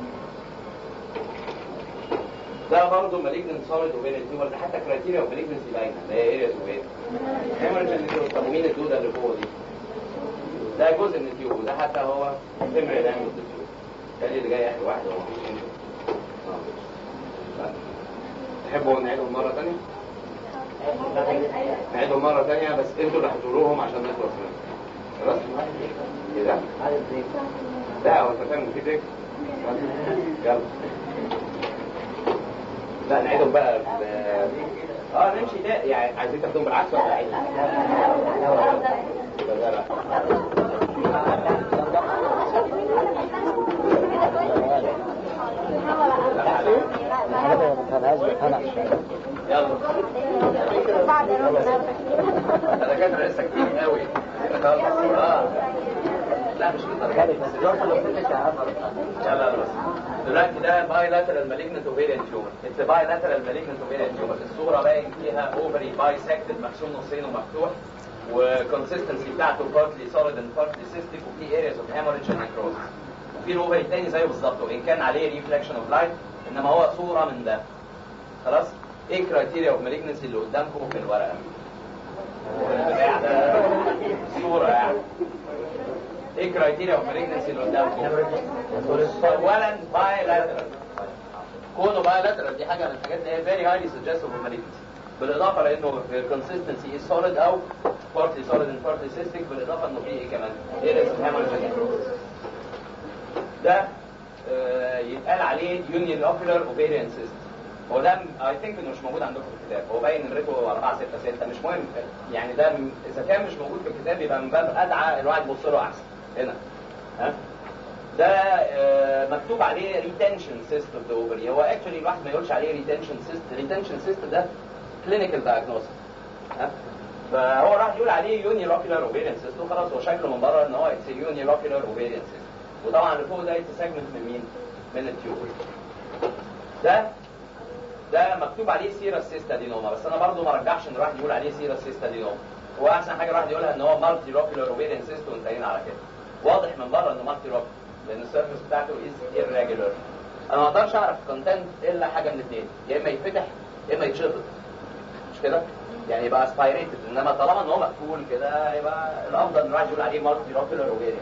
ده برضه مالجنت سوليد اوفيريان تيومر ده حتى كرايتيريا اوف مالجنسي باينه اللي هي ارياز اوفيريان هيموريج اللي طب مين الدوده اللي فوق دي؟ ده جزء من التيوب وده حتى هو فيمري دايموند التيوب ده اللي جاي اخر واحد هو مفيش انت تحبوا نعيدهم مره ثانيه؟ نعيدهم مره ثانيه بس انتوا اللي هتقولوهم عشان نخلص منهم خلاص؟ ايه ده؟ لا هو انت فاهم في بريك؟ يلا لا نعيدهم بقى ب... اه نمشي ده يعني عايزين تاخدهم بالعكس ولا عيد؟ لا لا يلا انا كان لسه كتير قوي اه لا مش للدرجه دي بس لا لا بس دلوقتي ده باي لاترال مالجنت اوفيريان تيومر اتس باي لاترال مالجنت اوفيريان تيومر الصوره باين فيها اوفري باي سكتد مقسوم نصين ومفتوح والكونسستنسي بتاعته بارتلي سوليد اند بارتلي سيستيك وفي ارياز اوف هيموريدج اند نيكروزس وفي الاوفري الثاني زيه بالظبط وان كان عليه ريفلكشن اوف لايت انما هو صوره من ده خلاص ايه الكرايتيريا اوف مالجنسي اللي قدامكم في الورقه البتاع ده صوره يعني ايه كرايتيريا اوف مالجنسي اللي قدامكم اولا باي لاترال كونه باي لاترال دي حاجه من الحاجات اللي هي فيري هايلي سجستيف اوف مالجنسي بالاضافه لانه الكونسستنسي از سوليد او بارتلي سوليد اند بارتلي سيستيك بالاضافه انه في ايه كمان ايريس هيموريج ده آه يتقال عليه يونيون اوكيولار اوفيريان سيستم هو ده اي ثينك انه مش موجود عندكم في الكتاب هو باين نمرته 4 6 6 مش مهم يعني ده م- اذا كان مش موجود في الكتاب يبقى من باب ادعى الواحد يبص له احسن هنا ها ده آه، مكتوب عليه ريتنشن سيست اوف ذا اوفري هو اكشولي الواحد ما يقولش عليه ريتنشن سيست ريتنشن سيست ده كلينيكال دايجنوستس ها فهو راح يقول عليه يوني روكيولار اوفيريان سيست وخلاص هو شكله من بره ان هو اتس يوني روكيولار اوفيريان سيست وطبعا اللي فوق ده اتس سيجمنت من مين؟ من التيوبر ده ده مكتوب عليه سيرا سيستا دينوما بس انا برضو ما رجحش ان الواحد يقول عليه سيرا سيستا دينوما هو احسن حاجه الواحد يقولها ان هو مالتي روكيولار اوفيريان سيست وانتهينا على كده واضح من بره انه مالتي روكيولار لان السيرفيس بتاعته از irregular انا ما اقدرش اعرف كونتنت الا حاجه من الاثنين يا اما يتفتح يا اما يتشفط مش كده يعني يبقى اسبيريتد انما طالما ان هو مقفول كده يبقى الافضل ان الواحد يقول عليه مالتي لوكيولار اوفيريان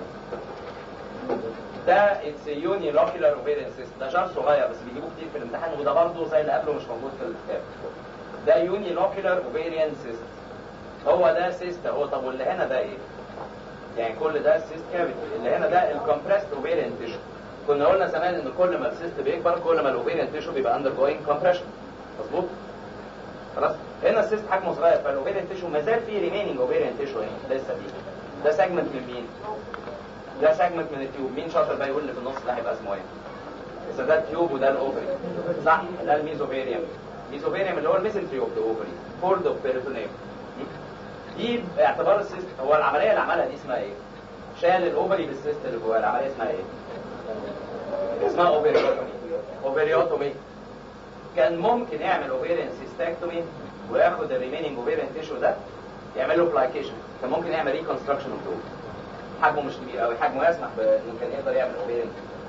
ده اتس يوني لوكيولار اوفيريان سيست ده جار صغير بس بيجيبوه كتير في الامتحان وده برضه زي اللي قبله مش موجود في الكتاب ده يوني لوكيولار اوفيريان سيست هو ده سيست هو طب واللي هنا ده ايه؟ يعني كل ده السيست كافيتي اللي هنا ده الكومبريست اوفيريان تيشو كنا قلنا زمان ان كل ما السيست بيكبر كل ما الاوفيريان تيشو بيبقى اندر جوينج كومبريشن مظبوط خلاص هنا السيست حجمه صغير فالاوفيريان تيشو ما زال فيه ريميننج اوفيريان تيشو هنا لسه فيه ده سيجمنت من مين؟ ده سيجمنت من التيوب مين شاطر بقى يقول اللي في النص ده هيبقى اسمه ايه؟ اذا ده التيوب وده الاوفري صح ده الميزوفيريوم ميزوفيريوم اللي هو الميسنتري اوف ذا اوفري فورد اوف بيريتونيوم دي باعتبار السيست هو العمليه اللي عملها دي اسمها ايه؟ شال الاوفري بالسيست اللي جواه العمليه اسمها ايه؟ اسمها اوفريوتومي اوفريوتومي كان ممكن يعمل اوفيريان سيستاكتومي وياخد الريميننج اوفيريان تيشو ده يعمل له بلايكيشن كان ممكن يعمل ريكونستراكشن اوف حجمه مش كبير قوي حجمه يسمح بانه كان يقدر يعمل اوفيريان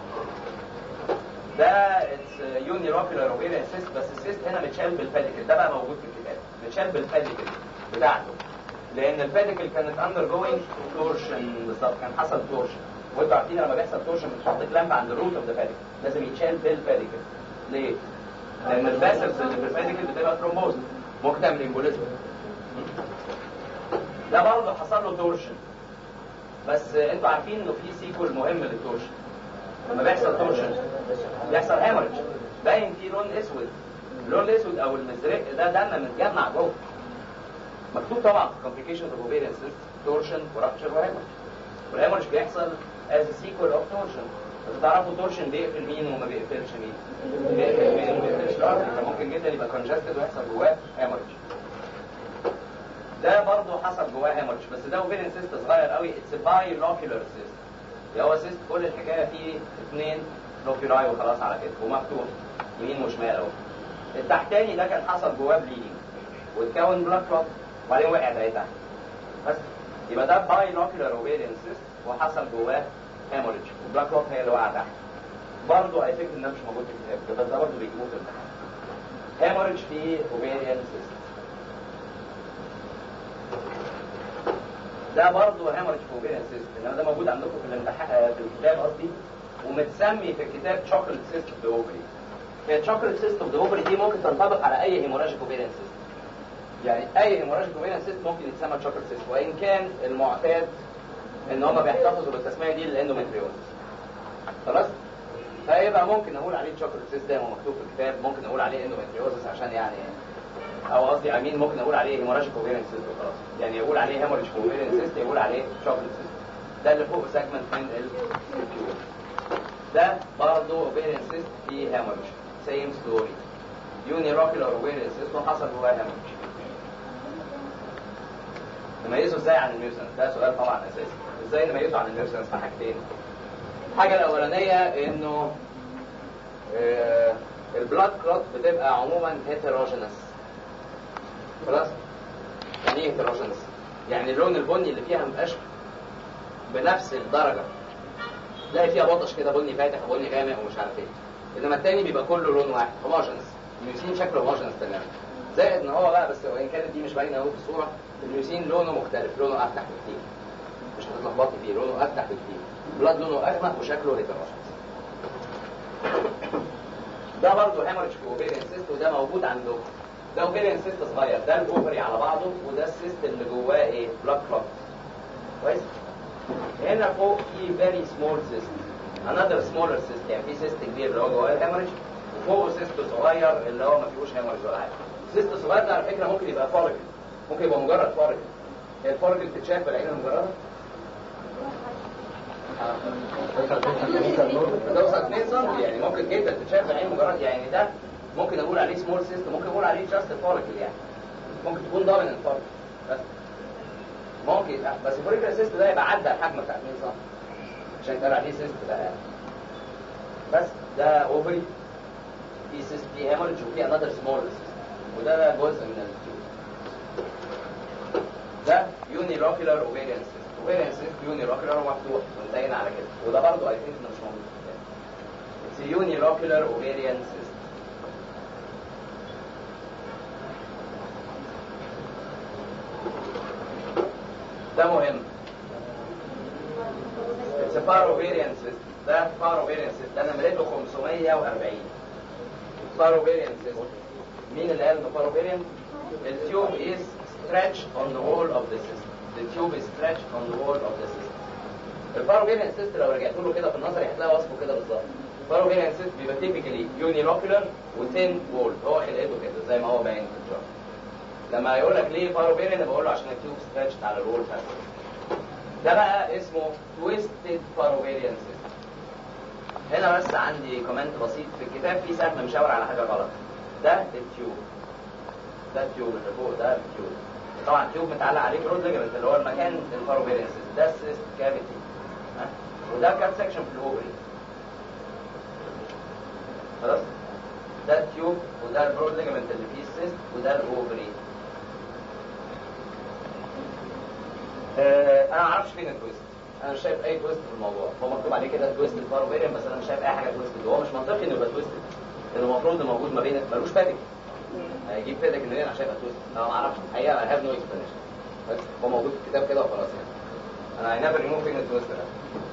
ده اتس يوني روكيولار اوفيريان سيست بس السيست هنا متشال بالفاديكل ده بقى موجود في الكتاب متشال بالفاديكل بتاعته لان الفاديكل كانت اندر جوينج تورشن بالظبط كان حصل تورشن وانتوا عارفين لما بيحصل تورشن بتحط كلامب عند الروت اوف ذا فاديكل لازم يتشال بالفاديكل ليه؟ لان الفاسلز اللي في الفاديكل بتبقى ترومبوز ممكن تعمل امبوليزم ده برضه حصل له تورشن بس انتوا عارفين انه في سيكول مهم للتورشن لما بيحصل تورشن بيحصل هامرج باين فيه لون اسود اللون الاسود او المزرق ده دم متجمع جوه مكتوب طبعا في complications of ovarian cyst torsion ورابتشر وهامرج والهامرج بيحصل as a sequel of torsion بس تعرفوا تورشن بيقفل مين وما بيقفلش مين بيقفل مين وما بيقفلش الارتري فممكن جدا يبقى congested ويحصل جواه هامرج ده برضه حصل جواه هامرج بس ده اوفيرين سيست صغير قوي اتس باي لوكيولار سيست هو سيست كل الحكايه فيه اثنين لوكيولاي وخلاص على كده ومفتوح يمين وشمال اهو التحتاني ده كان حصل جواه بليدنج واتكون بلاك كلوت وبعدين وقع ده تحت بس يبقى ده باي لوكيولار اوفيرين سيست وحصل جواه هاموريج والبلاك كلوت هي اللي وقع تحت برضه اي ثينك ان ده مش موجود في الكتاب ده بس ده برضه بيجيبوه في الامتحان هاموريج في اوفيريان سيست ده برضه هاموريج في اوفيريان سيست انما ده موجود عندكم في الامتحان في الكتاب قصدي ومتسمي في الكتاب شوكليت سيست اوف ذا اوفري هي الشوكليت سيست اوف ذا اوفري دي ممكن تنطبق على اي هيموراجيك اوفيريان سيست يعني اي هيموراجيك اوفيريان سيست ممكن يتسمى شوكليت سيست وان كان المعتاد ان هم بيحتفظوا بالتسميه دي للاندوميتريوزس خلاص فيبقى ممكن نقول عليه شوكليت سيست زي ما مكتوب في الكتاب ممكن نقول عليه اندوميتريوزس عشان يعني او قصدي امين ممكن اقول عليه هيموراجيك اوفيريان سيست وخلاص يعني يقول عليه هيموراجيك اوفيريان سيست يقول عليه شوكليت سيست ده اللي فوق سيجمنت من الكيور ده برضه اوفيريان سيست فيه هيموراج سيم ستوري يوني روكيولار اوفيريان سيست وحصل جواه هيموراج نميزه ازاي عن الميوسنس ده سؤال طبعا اساسي ازاي نميزه عن الميوسنس في حاجتين الحاجه الاولانيه انه آه البلاد كلوت بتبقى عموما هيتروجينس خلاص يعني ايه هيتروجينس يعني اللون البني اللي فيها مبقاش بنفس الدرجه تلاقي فيها بطش كده بني فاتح وبني غامق ومش عارف ايه انما التاني بيبقى كله لون واحد هوموجينس الميوسين شكله هوموجينس تماما زائد ان هو بقى بس وان كانت دي مش باينه قوي في الصوره الميوسين لونه مختلف لونه افتح بكتير مش هتتلخبطي فيه لونه افتح بكتير بلاد لونه اغمق وشكله هيتروجينس ده برضه هامرج في اوفيريان سيست وده موجود عندكم ده اوفيريان سيست صغير ده الاوفري على بعضه وده السيست اللي جواه ايه بلاد كلوت كويس هنا فوق في فيري سمول سيست another smaller cyst يعني في سيست كبير اللي هو جواه الهامرج وفوقه سيست صغير اللي هو ما فيهوش هامرج ولا حاجه السيست الصغير ده على فكره ممكن يبقى فوليكل ممكن يبقى مجرد فوليكل هي الفوليكل بتتشاف بالعين المجرده توصل 2 سم يعني ممكن جدا تتشاف بالعين المجرد يعني ده ممكن اقول عليه سمول سيست ممكن اقول عليه جاست فوليكل يعني ممكن تكون دوميننت فوليكل بس ممكن بس الفوليكل سيست ده يبقى عدى الحجم بتاع 2 سم عشان يتقال عليه سيست ده يعني. بس ده اوفري في سيست في هيموريدج وفي انذر سمول سيست وده جزء من التيوب ده يوني روكيولار اوفيريان سيست اوفيريان سيست يوني روكيولار ومفتوح وانتهينا على كده وده برضه اي ثينك مش موجود في الكتاب اتس يوني روكيولار اوفيريان سيست وده مهم It's a parovariant system ده parovariant system ده نمرته 540 parovariant system مين اللي قال انه parovariant؟ The tube is stretched on the wall of the system The tube is stretched on the wall of the system الباروفيريان سيست لو رجعت له كده في النظر هتلاقي وصفه كده بالظبط الباروفيريان سيست بيبقى تيبيكالي يونيلوكولار وتين وول هو خلقته كده زي ما هو باين في الشرح لما يقول لك ليه باروفيريان بقول له عشان التيوب ستريتشد على الوول فات ده بقى اسمه تويستد باروفيريان سيست هنا بس عندي كومنت بسيط في الكتاب في سهم مشاور على حاجه غلط ده التيوب ده التيوب اللي فوق ده التيوب طبعا التيوب متعلق عليه برود ليجمنت اللي هو المكان الباروفيريان سيست ده السيست كافيتي وده كاب سكشن في الاوفري خلاص ده التيوب وده البرود ليجمنت اللي فيه السيست وده الاوفري آه انا ما اعرفش فين التويست انا مش شايف اي تويست في الموضوع هو مكتوب عليه كده تويست الباروفيريان بس انا مش شايف اي حاجه تويست هو مش منطقي انه يبقى تويست لانه المفروض انه موجود ما بين ملوش فاتك هيجيب فاتك منين عشان يبقى تويست انا ما اعرفش الحقيقه I have no explanation بس هو موجود في الكتاب كده وخلاص يعني انا I never remove فين التويست ده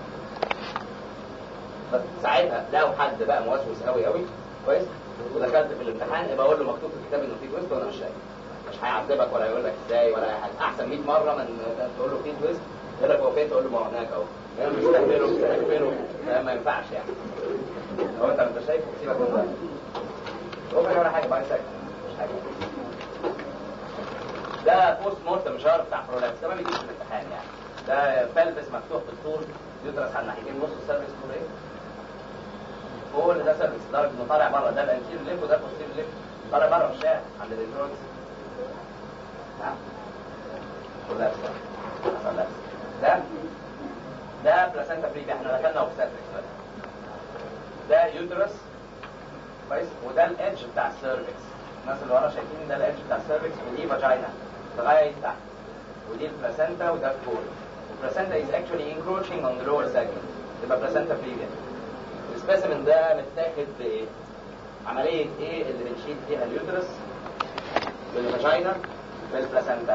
بس ساعتها لو حد بقى موسوس قوي قوي كويس ودخلت في الامتحان يبقى اقول له مكتوب في الكتاب انه في تويست وانا مش شايف مش هيعذبك ولا يقول لك ازاي ولا اي حاجه احسن 100 مره من تقول له في تويست يقول لك هو فين تقول له ما هو هناك اهو انا مش مستقبله مستقبله ده ما ينفعش يعني هو انت انت شايفه سيبك من ده هو ولا حاجه بعد ساكت مش حاجه ده بوست مورتم جار بتاع برولابس ده ما بيجيش في الامتحان يعني ده بلبس مفتوح بالطول يدرس على الناحيتين نص السيرفيس طول ايه كل ده سيرفيس لدرجه انه طالع بره ده الانتير ليف وده البوستير ليف طالع بره في الشارع عند الالكترونكس نعم كلها بس ده ده بلاسنتا بريفي احنا دخلنا اوبستاتريكس ده يوترس كويس وده الادج بتاع السيرفكس الناس اللي ورا شايفين ده الادج بتاع السيرفكس ودي فاجينا لغايه تحت ودي البلاسنتا وده الكور البلاسنتا is actually encroaching on the lower segment تبقى بلاسنتا بريفيا السبيسيمن ده متاخد بايه؟ عمليه ايه اللي بنشيل فيها اليوترس بالفاجينا بالبلاسنتا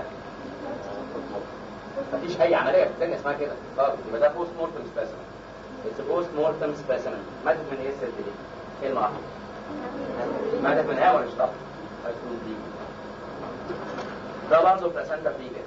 مفيش اي عمليه في الثانيه اسمها كده خالص يبقى ده بوست مورتم سبيسيمن اتس بوست مورتم سبيسيمن ماتت من ايه الست دي؟ كلمه واحده ماتت من هاورج طبعا هتكون دي ده برضه بلاسنتا بريفيا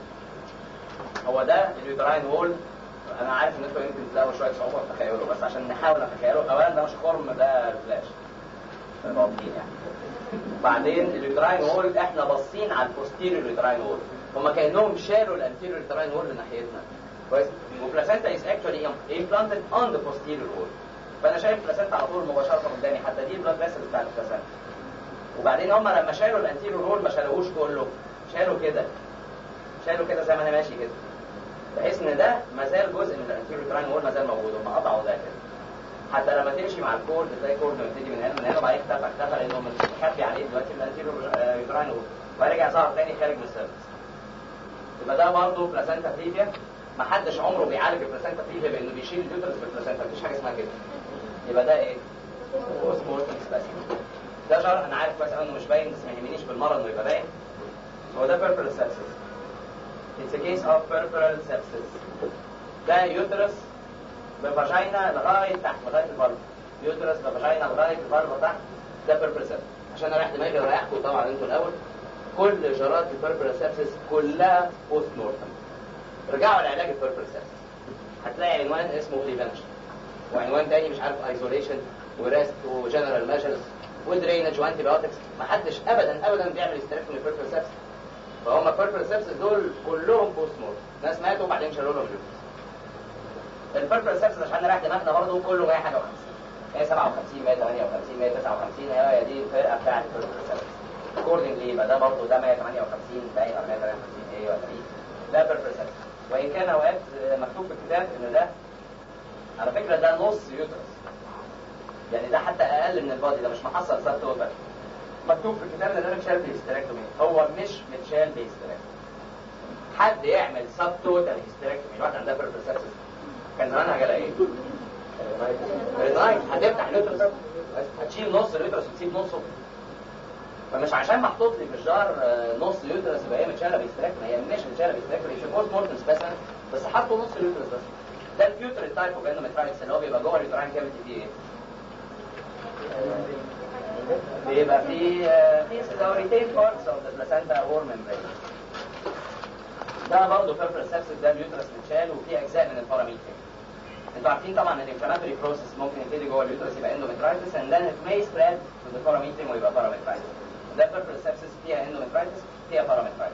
هو ده اليوتراين وول انا عارف ان انتوا يمكن تلاقوا شويه صعوبه في تخيله بس عشان نحاول نتخيله اولا ده مش خرم ده فلاش واضحين يعني بعدين اليوتراين وول احنا باصين على البوستيريور يوتراين وول هما كانهم شالوا الانتيريور يوتراين وول ناحيتنا كويس وبلاسنتا از اكشولي امبلانتد اون ذا بوستيريور وول فانا شايف بلاسنتا على طول مباشره قدامي حتى دي البلاد فيسل بتاع البلاسنتا وبعدين هم لما شالوا الانتيريور وول ما شالوهوش كله شالوا كده شالوا كده زي ما انا ماشي كده بحيث ان ده ما زال جزء من الانتيريور يوتراين وول ما زال موجود هم قطعوا ده كده حتى لما تمشي مع الكورد تلاقي كورد بيبتدي من هنا من هنا وبعدين اختفى اختفى لانه مخبي عليه دلوقتي الانتيريور يوتراين وول ورجع ظهر تاني خارج من السيرفس يبقى ده برضه بلاسنتا بريفيا ما حدش عمره بيعالج البلاسنتا بريفيا بانه بيشيل اليوترس بالبلاسنتا مفيش حاجه اسمها كده يبقى ده ايه؟ بوست مورتم سباسيم ده شرح انا عارف كويس قوي انه مش باين بس ما يهمنيش بالمره انه يبقى باين هو ده purple sepsis It's a case of purple sepsis ده يوترس بفاجينا لغايه تحت لغايه البلب يوترس بفاجينا لغايه البلب تحت ده purple sepsis عشان اريح دماغي واريحكم طبعا انتوا الاول كل جرات البربل سابسس كلها بوست مورتم رجعوا لعلاج البربل سابسس هتلاقي عنوان اسمه بريفنشن وعنوان تاني مش عارف ايزوليشن وريست وجنرال ميجرز ودرينج وانتي بايوتكس ما حدش ابدا ابدا بيعمل استراكشن للبربل سابسس فهم البربل سابسس دول كلهم بوست مورتم ناس ماتوا وبعدين شالوا لهم البربل سابسس عشان نريح دماغنا برضه كله 100 حاجه و50 هي 57 158 159 هي دي الفرقه بتاعت البربل سابسس اكوردنجلي يبقى ده برضه ده 158 باين ولا 158 ايه ولا ايه ده بير وان كان اوقات مكتوب في الكتاب ان ده على فكره ده نص يوترس يعني ده حتى اقل من البادي ده مش محصل سب توتال مكتوب في الكتاب ان ده متشال بهيستريكتومي هو مش متشال بهيستريكتومي حد يعمل سب توتال هيستريكتومي الواحد عنده بير كان زمانها جالها ايه؟ رينايت هتفتح اليوترس هتشيل نص اليوترس وتسيب نصه فمش عشان محطوط لي في الجار نص يوترس يبقى هي متشاله باستراك ما هي مش متشاله باستراك هي بوست مورتم سبيسمن بس حطوا نص اليوترس بس ده الفيوتر تايب اوف اندوميترايتس اللي هو بيبقى جوه اليوتراين كافيتي فيه ايه؟ بيبقى في في سيزوريتين بارتس اوف ذا بلاسنتا اور ممبرين ده برضه بيرفر سابسس ده اليوترس متشال وفي اجزاء من الباراميتريك انتوا عارفين طبعا ان الانفلاماتوري بروسيس ممكن يبتدي جوه اليوترس يبقى اندوميترايتس and then it may spread to the parametrium ويبقى باراميترايتس ده بيرفر سابسس فيها اندوميترايتس فيها باراميترايتس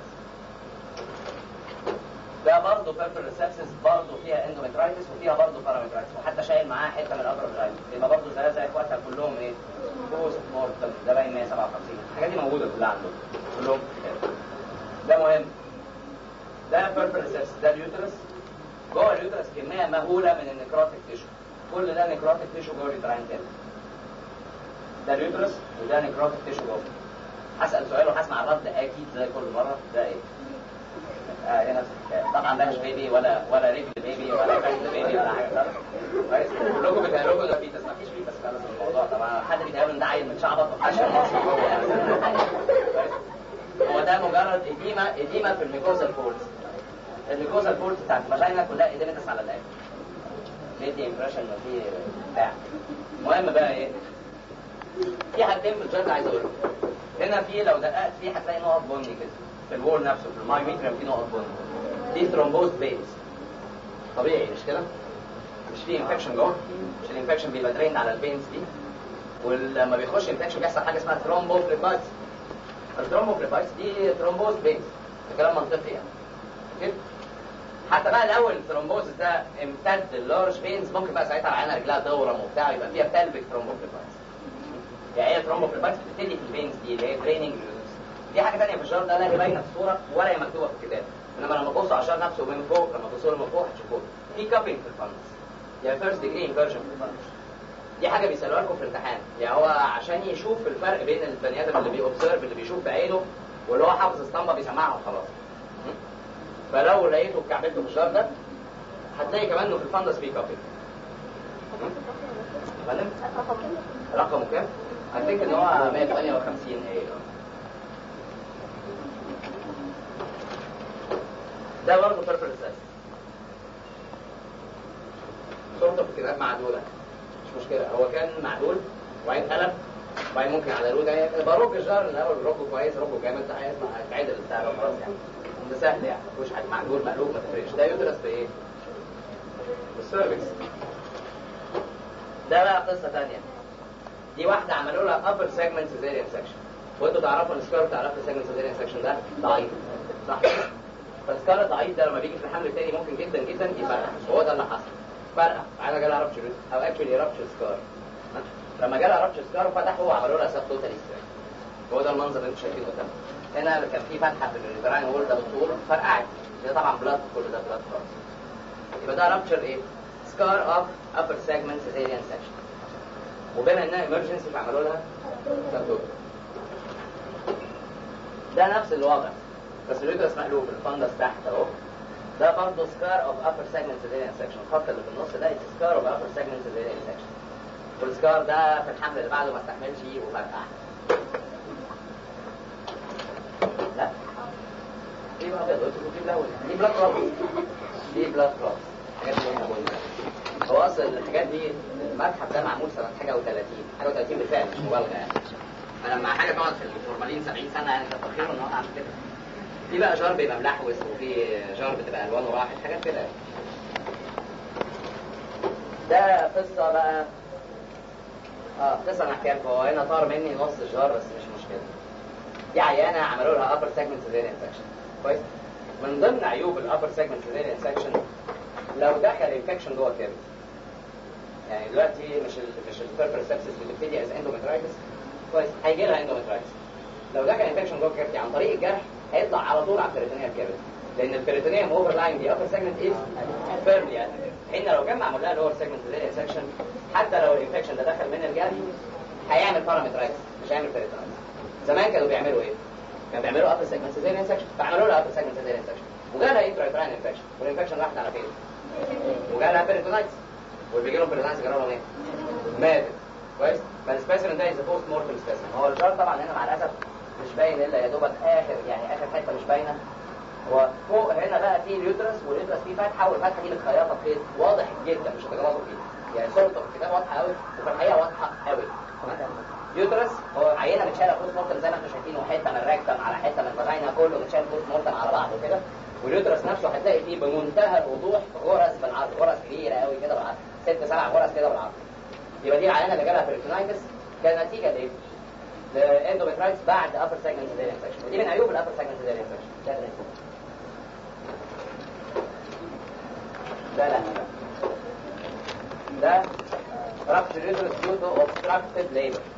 ده برضه بيرفر سابسس برضه فيها اندوميترايتس وفيها برضه باراميترايتس وحتى شايل معاه حته من الابر جلايد يبقى برضه زي زي اخواتها كلهم ايه بوست مورتم ده باين 157 الحاجات دي موجوده كلها عندهم كلهم كده. ده مهم ده بيرفر سابسس ده اليوترس جوه اليوترس كميه مهوله من النكروتيك تيشو كل ده نكروتيك تيشو جوه اليوتراين كده ده اليوترس وده نكروتيك تيشو جوه هسال سؤال وهسمع الرد اكيد زي كل مره ده ايه آه هي نفس الحكايه طبعا ده مش بيبي ولا ولا رجل بيبي ولا كشف بيبي ولا حاجه خالص كويس كلكم بتهيألكم ده فيتس مفيش فيتس خالص في الموضوع طبعا حد بيتهيأله ان ده عيل متشعبط وحشر مصر جوه يعني كويس هو ده مجرد اديمه اديمه في الميكوزال فورس الميكوزال فورس بتاعت الفاجينا كلها اديمتس على الاخر بيدي امبريشن ان في بتاع المهم بقى ايه في حاجتين في الجلد عايز اقولهم هنا في لو دققت فيه هتلاقي نقط بني كده في الوول نفسه في المايوميتريم في نقط بني دي ثرومبوز بينز طبيعي مش كده مش في انفكشن جوه مش الانفكشن بيبقى درين على البينز دي ولما بيخش انفكشن بيحصل حاجه اسمها ثرومبوفليبايتس الثرومبوفليبايتس دي ثرومبوز بينز ده كلام منطقي يعني كده حتى بقى الاول الثرومبوز ده امتد اللارج بينز ممكن بقى ساعتها العينه رجلها تورم وبتاع يبقى فيها بلفيك ثرومبوفليبايتس يعني هي ثرومبوفليبايتس بتبتدي في البينز دي اللي هي دريننج دي حاجه ثانيه في الجار ده لا هي باينه في الصوره ولا هي مكتوبه في الكتاب انما لما تبصوا على الجار نفسه من فوق لما تبصوا له من فوق هتشوفوه في كابينج في الفانس يعني فيرست ديجري انفيرجن في الفانس دي حاجه بيسالوها لكم في الامتحان يعني هو عشان يشوف الفرق بين البني ادم اللي بيوبزرف اللي بيشوف بعينه واللي هو حافظ اسطمبه بيسمعها وخلاص فلو لقيته اتكعبلته في الجار ده هتلاقي كمان انه في الفندس في كابينج فاهم رقمه كام؟ هتلاقي ان هو 158 ايه ده برضه بيرفل اساس صورته في الكتاب معدوله مش مشكله هو كان معدول وبعدين قلب وبعدين ممكن على الود يعني بروج الجار الاول ركبه كويس ركبه جامد ده هيطلع هيتعدل بتاع خلاص يعني ده سهل يعني مش حاجه معدول مقلوب ما تفرقش ده يدرس في ايه؟ بالسيرفكس ده بقى قصه ثانيه دي واحده عملوا لها upper segment cesarean section وانتوا تعرفوا ان السكار بتاع الابر segment cesarean section ده ضعيف صح فالسكار الضعيف ده لما بيجي في الحمل الثاني ممكن جدا جدا يفرقع وهو ده اللي حصل فرقع انا جالها رابتشر او اكشولي رابتشر سكار لما جالها رابتشر سكار فتحوا وعملوا لها سب توتال هو ده المنظر اللي انتوا شايفينه قدامكم هنا كان في فتحه في الريتراين وول ده بالطول فرقعت ده طبعا بلاد كل ده بلاد خالص يبقى ده رابتشر ايه؟ سكار اوف upper segment cesarean section وبما انها emergency فعملوا لها سب ده نفس الوضع بس اليوترس مقلوب الفندس تحت اهو ده برضه سكار اوف upper segment cesarean section الخط اللي في النص ده سكار اوف upper segment cesarean section والسكار ده في الحمل اللي بعده ما استحملش وفرقع لا دي بقى ابيض قلت دي بلون دي بلاك كروس دي بلاك كروس حاجات اللي هنا بقول هو اصل الحاجات دي المتحف ده معمول سنه حاجه و30 حاجه و30 بالفعل مش مبالغه يعني فلما حاجه تقعد في الفورمالين 70 سنه يعني كتر خيره ان هو عامل كده في بقى جار بيبقى ملحوس وفي جار بتبقى الوانه راحت حاجات كده يعني. ده قصه بقى اه قصه انا احكيها لكم هو هنا طار مني نص الجار بس مش مشكله دي عيانه عملوا لها upper segment cesarean section كويس من ضمن عيوب الابر segment cesarean section لو دخل انفكشن جوه الكبد يعني دلوقتي مش ال مش البيربر سبسس بتبتدي از اندومترايتس كويس هيجي لها اندومترايتس لو دخل انفكشن جوه الكبد عن طريق الجرح هيطلع على طول على البريتونيال كبد لان البريتونيوم اوفر لاين دي ابر سيجمنت از فيرلي يعني حين لو كان معمول لها لور سيجمنت سيزيريان سكشن حتى لو الانفكشن ده دخل من الجرح هيعمل بارامترايتس مش هيعمل بريتونيوم زمان كانوا بيعملوا ايه؟ كانوا بيعملوا ابر سيجمنت سيزيريان سكشن فعملوا لها ابر سيجمنت سيزيريان سكشن وجالها انترايتراين انفكشن والانفكشن راحت على فين؟ وجالها بيريتونايتس واللي بيجي لهم بيريتونايتس جرى لهم ايه؟ ماتت كويس؟ فالسبيسمن ده از بوست مورتم سبيسمن هو الجار طبعا هنا مع الاسف مش باين الا يا دوبك اخر يعني اخر حته مش باينه هو فوق هنا بقى في اليوترس واليوترس فيه فتحه والفتحه دي متخيطه بخيط واضح جدا مش هتغلطوا فيه يعني صورته في الكتاب واضحه قوي وفي الحقيقه واضحه قوي يوترس هو عينه متشاله بوست مورتم زي ما انتم شايفين وحته من الريكتم على حته من الفاجينا كله متشال بوست مورتم على بعض وكده واليوترس نفسه هتلاقي فيه بمنتهى الوضوح غرز بالعرض غرز كبيره قوي كده بالعرض ست سبع غرز كده بالعرض يبقى دي العينه اللي جالها بريتونايتس كان نتيجه لايه؟ الاندوميترايتس بعد upper segment cesarean section ودي من عيوب الابر segment cesarean section ده لا ده rupture uterus due to obstructed labor